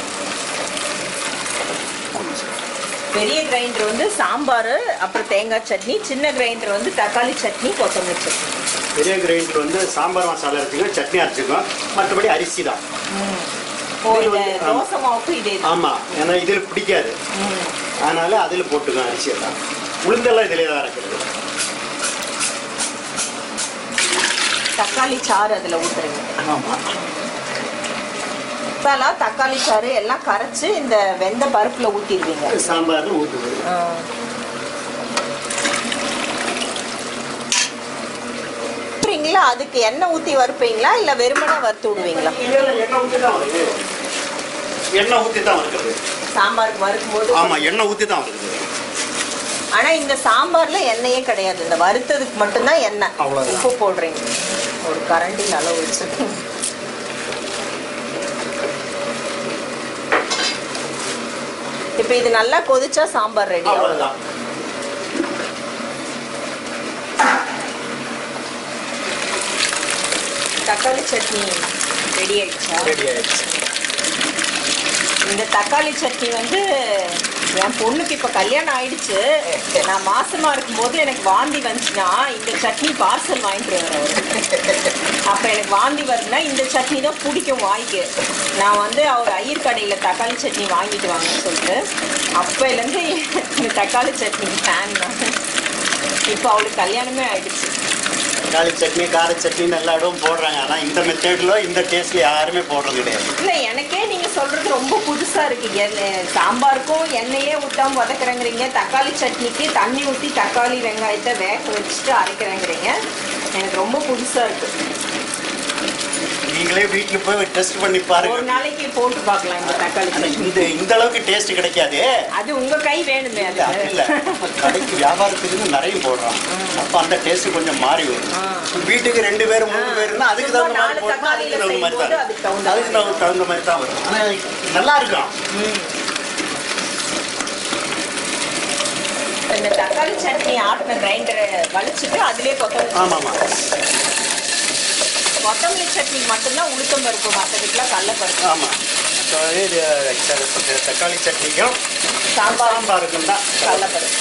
பெரிய கிரைண்டர் வந்து சாம்பார் அப்புறம் தேங்காய் சட்னி சின்ன கிரைண்டர் வந்து தக்காளி சட்னி கொத்தமல்லி சட்னி பெரிய கிரைண்டர் வந்து சாம்பார் மசாலா அரைச்சிக்கும் சட்னி அரைச்சிக்கும் மற்றபடி அரிசி தான் ஓ இது இந்த வந்து- ஆமா. தோசை மாவுக்கு இதே தான் ஆமா ஏன்னா இதில் பிடிக்காது ம். அதனால அதில் போட்டுக்கும் அரிசியெல்லாம் உளுந்தெல்லாம் இதிலே தான் அரைக்கிறது தக்காளி சாறு அதில் ஊற்றுறீங்க ஆமா இப்போலாம் தக்காளி சாறு எல்லாம் கரைச்சு இந்த வெந்த பருப்புல ஊற்றிடுவீங்க சாம்பார்னு ஊற்றுது ஊற்றுறீங்களா அதுக்கு எண்ணெய் ஊற்றி வறுப்பீங்களா இல்லை வெறுமனே வறுத்து விடுவீங்களா எண்ணெய் ஊற்றி தான் வருது எண்ணெய் ஊற்றி தான் வருகிறது சாம்பாருக்கு வறுக்கும்போது ஆமா எண்ணெய் ஊற்றி தான் வருகிறது ஆனா இந்த சாம்பார்ல எண்ணெயே கிடையாது இந்த வறுத்ததுக்கு மட்டும்தான் எண்ணெய் அவ்வளவுதான். உப்பு போடுறீங்க ஒரு கரண்டியில் அளவு வச்சு இப்போ இது நல்லா கொதிச்சா சாம்பார் ரெடி அவ்வளோதான் தக்காளி சட்னி ரெடி ஆயிடுச்சா ரெடி ஆயிடுச்சு இந்த தக்காளி சட்னி வந்து என் பொண்ணுக்கு இப்போ கல்யாணம் ஆயிடுச்சு நான் மாசமா இருக்கும்போது எனக்கு வாந்தி வந்துச்சுன்னா இந்த சட்னி பார்சல் வாங்கிட்டு வருவார் அப்போ எனக்கு வாந்தி வருதுன்னா இந்த சட்னி தான் பிடிக்கும் வாய்க்கு நான் வந்து அவர் ஐயர் கடையில் தக்காளி சட்னி வாங்கிட்டு வாங்கன்னு சொல்லிட்டு அப்போலேருந்து இந்த தக்காளி சட்னி ஃபேன் தான் இப்போ அவளுக்கு கல்யாணமே ஆயிடுச்சு தக்காளி சட்னி கார சட்னின்னு எல்லா இடமும் போடுறாங்க ஆனால் இந்த மெத்தேடில் இந்த டேஸ்ட்ல யாருமே போடுறது கிடையாது இல்ல எனக்கே நீங்க சொல்றது ரொம்ப புதுசா இருக்கு எண்ணெய் சாம்பாருக்கும் எண்ணெயே ஊத்தாம வதக்குறேங்கிறீங்க தக்காளி சட்னிக்கு தண்ணி ஊத்தி தக்காளி வெங்காயத்தை வேக வச்சுட்டு அரைக்கிறேங்கிறீங்க எனக்கு ரொம்ப புதுசா இருக்கு நீங்களே வீட்டில் போய் டெஸ்ட் பண்ணி பாருங்க ஒரு நாளைக்கு போட்டு பார்க்கலாம் இந்த தக்காளி ஆனா சட்னி இந்த இந்த அளவுக்கு டேஸ்ட் கிடைக்காது அது உங்க கை வேணுமே இல்ல, அது அது இல்ல கடைக்கு வியாபாரத்துக்கு நிறைய போடுறோம் அப்ப அந்த டேஸ்ட் கொஞ்சம் மாறி வரும் வீட்டுக்கு ரெண்டு பேர் மூணு பேருன்னா அதுக்கு சும்மா தகுந்த மாதிரி நாலு போட்டா அதுக்கு தக்காளியில தகுந்த மாதிரி செய்யும்போது தான் அதுக்கு தகுந்த அதுக்கு தகுந்த- தகுந்த மாதிரி தான் வரும் ஆனா நல்லா இருக்கும் இந்த தக்காளி சட்னி ஆட்டின கிரைண்டரை வலிச்சுட்டு அதுலயே கொத்தமல்லி ஆமா ஆமா கொத்தமல்லி சட்னி மட்டும்தான் உளுத்தம் பருப்பு மற்றதுக்குலாம் கடலப்பருப்பு ஆமா So, இது த- தக்காளி சட்னிக்கும் சாம்பார் சாம்பாருக்கும் தான் கடலப்பருப்பு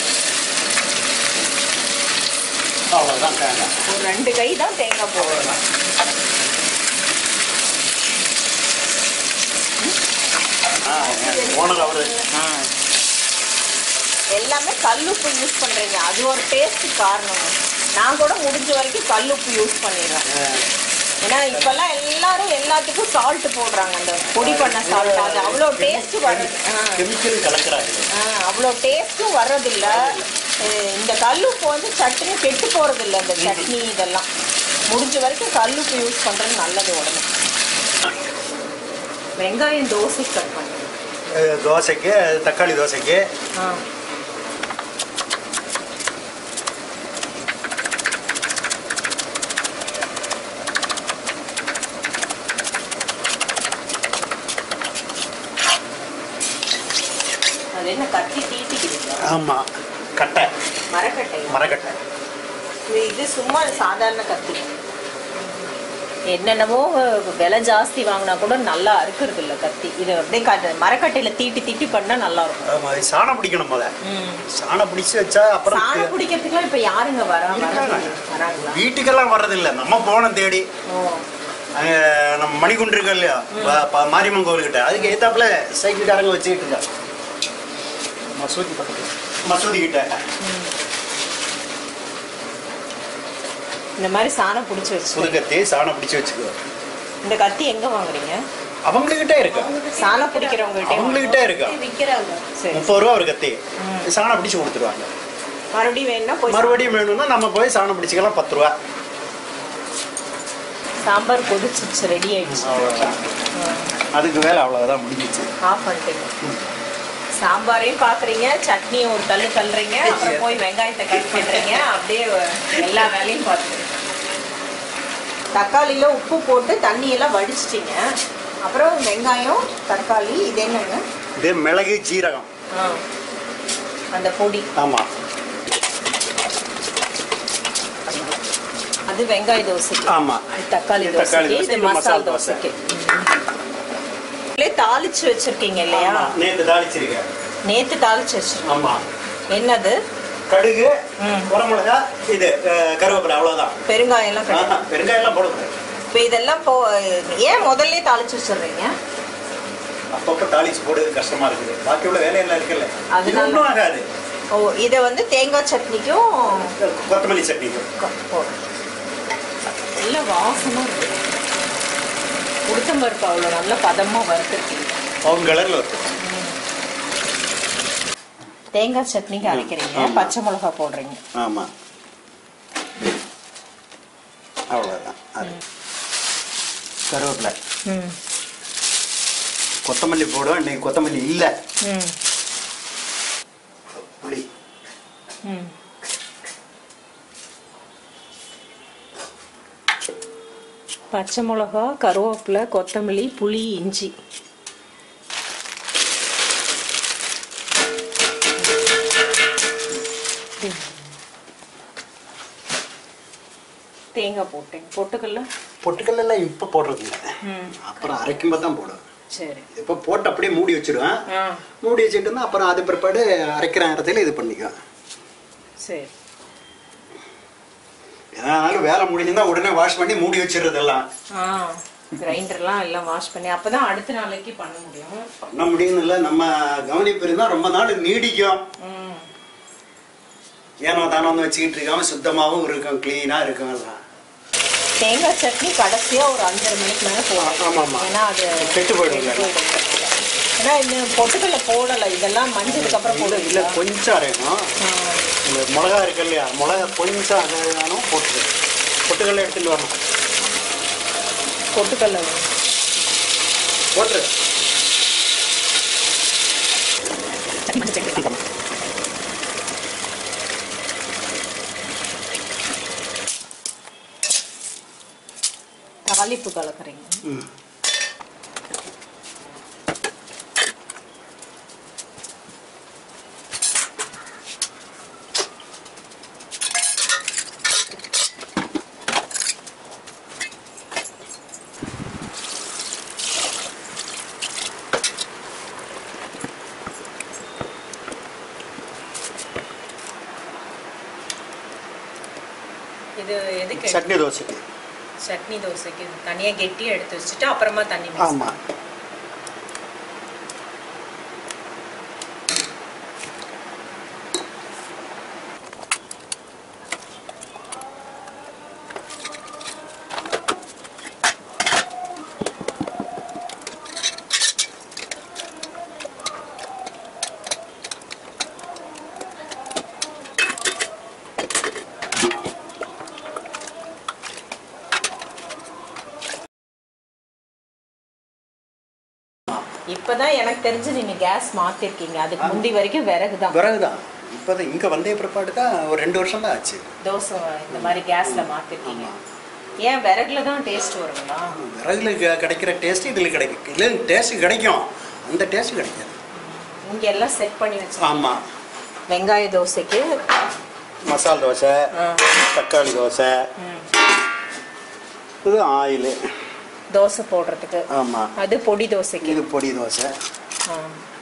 அவ்வளவுதான் தேங்காய் ஒரு ரெண்டு கை தான் தேங்காய் போடணும் ஓனர் அவரு ஆ. எல்லாமே கல்லுப்பு யூஸ் பண்றீங்க அது ஒரு டேஸ்ட் காரணம் நான் கூட முடிஞ்ச வரைக்கும் கல்லுப்பு யூஸ் பண்ணிடுவேன் ஏன்னா இப்பெல்லாம் எல்லாரும் எல்லாத்துக்கும் சால்ட் போடுறாங்க அந்த பொடி பண்ண சால்ட் அது அவ்வளோ டேஸ்ட் வர்றது ஆ. கெமிக்கல் கலக்குறாங்க ஆ, அவ்வளோ டேஸ்ட்டும் வர்றதில்ல அஹ் இந்த கல்லுப்பு வந்து சட்னி கெட்டு போறதில்ல இந்த சட்னி இதெல்லாம் முடிஞ்ச வரைக்கும் கல்லுப்பு யூஸ் பண்றது நல்லது உடம்பு வெங்காயம் தோசை கட் பண்ணுங்க அஹ், தோசைக்கு தக்காளி தோசைக்கு ஆ அது என்ன கத்தி தீட்டிக்கிறீங்க ஆமா கட்டை மரக்கட்டை மரக்கட்டை இது- இது சும்மா சாதாரண கத்தி என்னென்னவோ விலை ஜாஸ்தி வாங்கினா கூட நல்லா அறுக்கிறது இல்ல கத்தி இது அப்படியே கட்ட மரக்கட்டையில தீட்டி தீட்டி பண்ணா நல்லா இருக்கும் ஆமா இது சாணம் பிடிக்கணும் போல சாணம் பிடிச்சு வச்சா அப்புறம் சாணம் பிடிக்கிறதுக்குலாம் இப்ப யாருங்க வரா இருக்காங்க. வராங்களா வீட்டுக்கெல்லாம் வர்றதில்ல நம்ம போனோம் தேடி ஓ அங்க நம்ம மணிகுண்டு இருக்கு இல்லையா ப- ப- மாரியம்மன் கோவில்கிட்ட அதுக்கு ஏத்தாப்புல சைக்கிள்காரங்க வச்சுக்கிட்டு இருக்கா மசூதி பக்கத்துல மசூதி கிட்ட இந்த மாதிரி சாணம் பிடிச்சி வச்சு புதுக்கத்தி சாணம் பிடிச்சு வச்சுக்கோ இந்த கத்தி எங்க வாங்குறீங்க அவங்ககிட்ட இருக்கா சாணம் பிடிக்கிறவங்ககிட்ட அவங்ககிட்ட இருக்கா விற்கிறாங்க சரி முப்பது ரூபா ஒரு கத்தி சாணம் பிடிச்சு கொடுத்துருவாங்க மறுபடியும் வேணும்னா போய் மறுபடியும் வேணும்னா நம்ம போய் சாணம் பிடிச்சிக்கலாம் பத்து ரூபா சாம்பார் கொதிச்சிச்சு ரெடி ஆயிடுச்சு அவ்வளோதான் அதுக்கு வேலை அவ்வளோதான் முடிஞ்சிச்சு ஆஃப் பண்ணிட்டீங்க சாம்பாரையும் பாக்குறீங்க சட்னி ஒரு தள்ளு தள்ளுறீங்க அப்புறம் போய் வெங்காயத்தை கட் பண்றீங்க அப்படியே எல்லா வேலையும் பார்த்துருங்க தக்காளியில உப்பு போட்டு தண்ணியெல்லாம் வடிச்சிட்டீங்க அப்புறம் வெங்காயம் தக்காளி இது என்னங்க இது மிளகு ஜீரகம் ஆ, அந்த பொடி ஆமாம் அது வெங்காய தோசைக்கு ஆமாம் இது தக்காளி இது தக்காளி தோசைக்கு தோசை, இது இது மசால் மசால் தோசைக்கு இதுலயே தாளிச்சு வச்சிருக்கீங்க இல்லையா நேற்று தாளிச்சிருக்கேன் நேத்து தாளிச்சு வச்சிருக்கீங்க ஆமாம் என்னது கடுகு ம். குடமிளகா இது அஹ், கருவேப்பிலை அவ்வளோதான் பெருங்காயம் எல்லாம் கிடையாது ஆஹா, வெங்காயம்லாம் போடக்கூடாது இப்போ இதெல்லாம் போ ஏன் முதல்ல தாளிச்சு வச்சிடுறீங்க அப்பப்போ தாளிச்சு போடுறது கஷ்டமா இருக்குது பாக்கி உள்ள வேலையெல்லாம் இருக்குல்ல இது அதனால- ஒன்றும் ஆகாது ஓ இதை வந்து தேங்காய் சட்னிக்கும் கொத்தமல்லி சட்னிக்கும் க- போடுறோம். நல்ல வாசமா இருக்கு உளுத்தம்பருப்பு அவ்வளோ நல்ல பதமாக வறுத்துருக்கீங்க பவுன் கலரில் இருக்கும் தேங்காய் சட்னிக்கு அரைக்கிறீங்க ஆமா. பச்சை மிளகா போடுறீங்க ஆமாம் அவ்வளோதான் அது கருவேப்பிலை ம் கொத்தமல்லி போடுவோம் இன்னைக்கு கொத்தமல்லி இல்லை ம் புளி ம் பச்சை மிளகா கருவேப்பிலை கொத்தமல்லி புளி இஞ்சி தேங்காய் போட்டேன் பொட்டுக்கல்ல பொட்டுக்கல்லாம் இப்போ போடுறதுங்க ம் அப்புறம் அரைக்கும்போது தான் போடுவேன் சரி இப்போ போட்டு அப்படியே மூடி வச்சிடுவேன் ஆ மூடி வச்சுட்டு இருந்தா அப்புறம் அது பிற்பாடு அரைக்கிற இடத்துல இது பண்ணிக்குவேன் சரி எதனாலும் வேலை முடிஞ்சுன்னா உடனே வாஷ் பண்ணி மூடி வச்சிடுறது எல்லாம் ஆ கிரைண்டர்லாம் எல்லாம் வாஷ் பண்ணி அப்பதான் அடுத்த நாளைக்கு பண்ண முடியும் பண்ண முடியும்னு இல்லை நம்ம கவனிப்பு இருந்தால் ரொம்ப நாள் நீடிக்கும் ம் ஏனோ தானோன்னு வச்சுக்கிட்டு இருக்காம சுத்தமாகவும் இருக்கும் க்ளீனாக இருக்கும் எல்லாம் தேங்காய் சட்னி கடைசியா ஒரு அஞ்சரை மணிக்கு மேல போடும் ஆமா, ஆமா. ஏன்னா அது கெட்டு போயிடும். கெட்டு போயிடும். ஏன்னா இன்னும் பொட்டுக்கல்ல போடல இதெல்லாம் மஞ்சளுக்கு அப்புறம் இல்லை இல்லை போடுவீங்களா? கொஞ்சம் அரையணும் ஆ. இந்த மிளகா இருக்கு இல்லையா மிளகா கொஞ்சம் அரையானும் போட்டுரு பொட்டுக்கல்ல எடுத்துட்டு வரணும் பொட்டுக்கல்ல வேணும். போட்டுரு தாளிப்பு கலக்குறீங்க ம் இது எதுக்கு சட்னி தோசைக்கு சட்னி தோசைக்கு தனியா கெட்டி எடுத்து வச்சுட்டு அப்புறமா தண்ணி mix ஆமாம் இப்பதான் எனக்கு தெரிஞ்சு நீங்க கேஸ் மாத்திருக்கீங்க அதுக்கு முந்தி வரைக்கும் விறகு தான் விறகு தான் இப்போ தான் இங்கே வந்தே பிற்பாடு தான் ஒரு ரெண்டு வருஷம் தான் ஆச்சு தோசை இந்த மாதிரி கேஸ்ல மாத்திருக்கீங்க ஏன் விறகுல தான் டேஸ்ட் வருங்களா விறகுல க- கிடைக்கிற டேஸ்ட் இதில் கிடைக்கும் இல்லை டேஸ்ட் கிடைக்கும் அந்த டேஸ்ட் கிடைக்காது இங்க எல்லாம் செட் பண்ணி வச்சு ஆமாம் வெங்காய தோசைக்கு மசால் தோசை ஆ, தக்காளி தோசை ம், இது ஆயில் தோசை போடுறதுக்கு ஆமாம் அது பொடி தோசைக்கு இது பொடி தோசை ஆ.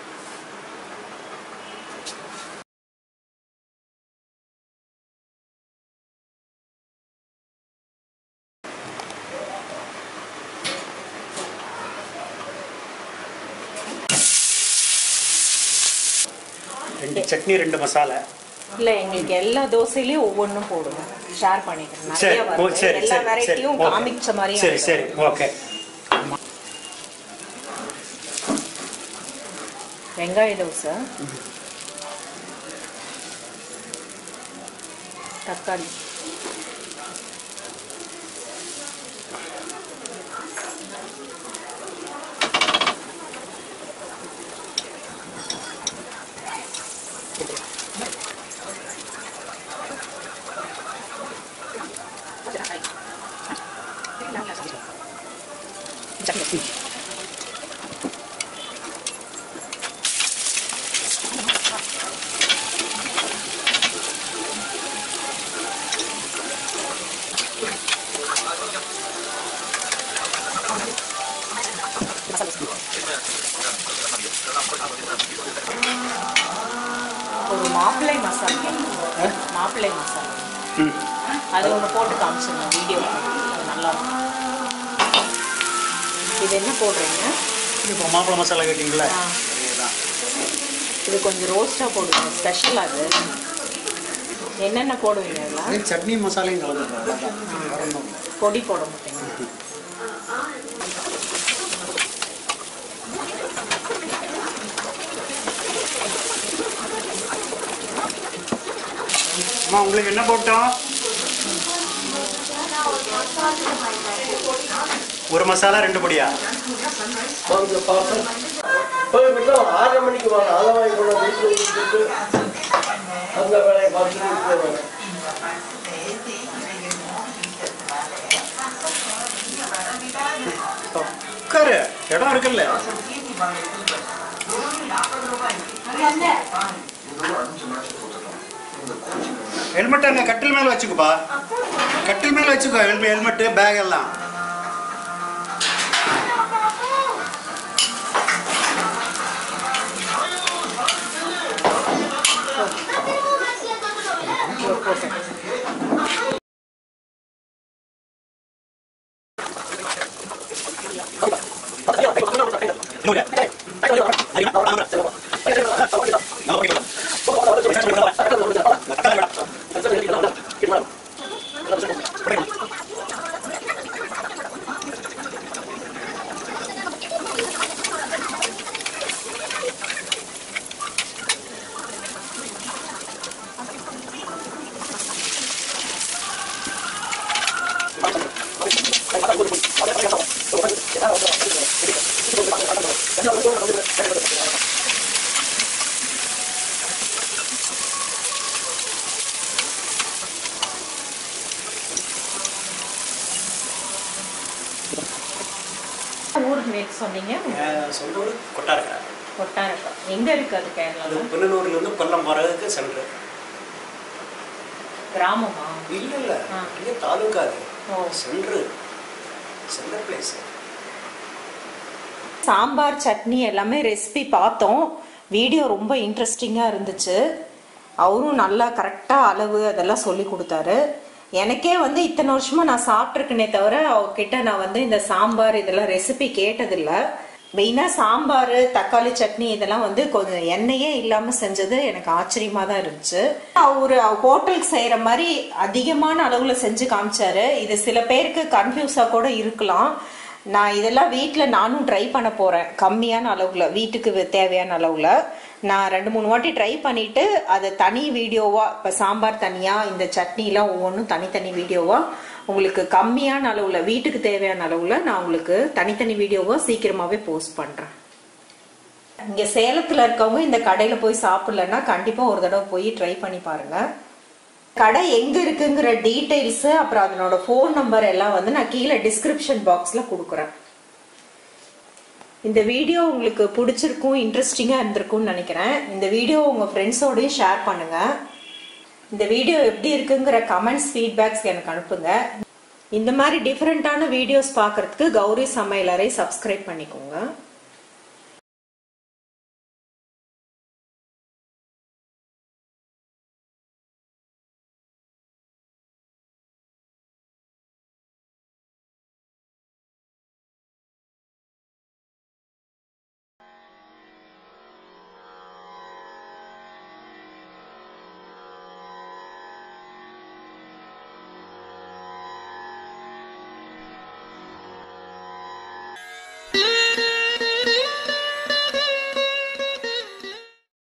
ரெண்டு சட்னி ரெண்டு மசாலா இல்ல எங்களுக்கு எல்லா தோசையிலயும் ஒவ்வொன்றும் போடுங்க ஷேர் பண்ணிக்கிறேன் சரி நிறைய ஓ வருது. சரி எல்லா சரி சரி வெரைட்டியும் ஓகே. காமிச்ச மாதிரி சரி சரி ஓகே வெங்காய தோசை தக்காளி ஒரு மாப்பிள்ளை மசாலா மாப்பிள்ளை மசாலா ம் அது ஒன்று போட்டு காமிச்சிருந்தேன் வீடியோ அது நல்லா இருக்கும் இது என்ன போடுறீங்க இப்போ மாப்பிள மசாலா கேட்டிங்களா ஆ. அதேதான் இது கொஞ்சம் ரோஸ்ட்டாக போடுங்க ஸ்பெஷல் அது என்னென்ன போடுவீங்க இதெல்லாம் அதே சட்னி மசாலையும் கலந்துருக்காங்க பொடி போட மாட்டீங்க அம்மா உங்களுக்கு என்ன போட்டோம் ஒரு மசாலா ரெண்டு பொடியா கொஞ்சம் பார்ப்போம் போய் விட்டோம் ஆறரை மணிக்கு வாங்க அதை வாங்கி கொண்டு வந்து வீட்டில் வச்சுட்டு அந்த வேலையை பார்த்துட்டு போவேன் உட்காரு இடம் இருக்குல்ல ஹெல்மெட் அங்க கட்டில் மேல வச்சுக்கோப்பா கட்டில் மேல வச்சுக்கோ ஹெல்மெட் ஹெல்மெட் பேக் எல்லாம் போட்டு சொன்னீங்க என் சொந்த ஊர் கொட்டாரக்கரை கொட்டாரக்கா எங்க இருக்கு அது அது கேரளால புன்னலூர்ல இருந்து கொல்லம் போறதுக்கு சென்ட்ரு கிராமமா இல்ல இல்ல ஆ. பெரிய தாலுக்கா அது ஓ. சென்ட்ரு சென்ட்ரல் பிளேஸ் சாம்பார் சட்னி எல்லாமே ரெசிபி பார்த்தோம் வீடியோ ரொம்ப இன்ட்ரெஸ்டிங்காக இருந்துச்சு அவரும் நல்லா கரெக்டாக அளவு அதெல்லாம் சொல்லி கொடுத்தாரு எனக்கே வந்து இத்தனை வருஷமா நான் சாப்பிட்ருக்கேனே தவிர அவர்கிட்ட நான் வந்து இந்த சாம்பார் இதெல்லாம் ரெசிபி கேட்டதில்ல மெயினாக சாம்பார் தக்காளி சட்னி இதெல்லாம் வந்து கொஞ்சம் எண்ணெயே இல்லாமல் செஞ்சது எனக்கு ஆச்சரியமாக தான் இருந்துச்சு அவர் ஹோட்டலுக்கு செய்கிற மாதிரி அதிகமான அளவில் செஞ்சு காமிச்சாரு இது சில பேருக்கு கன்ஃபியூஸாக கூட இருக்கலாம் நான் இதெல்லாம் வீட்டில் நானும் ட்ரை பண்ண போகிறேன் கம்மியான அளவில் வீட்டுக்கு வே- தேவையான அளவில் நான் ரெண்டு மூணு வாட்டி ட்ரை பண்ணிட்டு அதை தனி வீடியோவாக இப்போ சாம்பார் தனியாக இந்த சட்னிலாம் ஒவ்வொன்றும் தனித்தனி வீடியோவாக உங்களுக்கு கம்மியான அளவில் வீட்டுக்கு தேவையான அளவில் நான் உங்களுக்கு தனித்தனி வீடியோவாக சீக்கிரமாகவே போஸ்ட் பண்ணுறேன் இங்கே சேலத்தில் இருக்கவங்க இந்த கடையில் போய் சாப்பிட்லன்னா கண்டிப்பாக ஒரு தடவை போய் ட்ரை பண்ணி பாருங்கள் கடை எங்க இருக்குங்கிற டீடைல்ஸ் அப்புறம் அதனோட ஃபோன் நம்பர் எல்லாம் வந்து நான் கீழே டிஸ்கிரிப்ஷன் பாக்ஸ்ல கொடுக்குறேன் இந்த வீடியோ உங்களுக்கு பிடிச்சிருக்கும் இன்ட்ரெஸ்டிங்காக இருந்திருக்கும்னு நினைக்கிறேன் இந்த வீடியோ உங்கள் ஃப்ரெண்ட்ஸோடயும் ஷேர் பண்ணுங்க இந்த வீடியோ எப்படி இருக்குங்கிற கமெண்ட்ஸ் ஃபீட்பேக்ஸ் எனக்கு அனுப்புங்க இந்த மாதிரி டிஃப்ரெண்ட்டான வீடியோஸ் பார்க்கறதுக்கு கௌரி சமையலறை சப்ஸ்கிரைப் பண்ணிக்கோங்க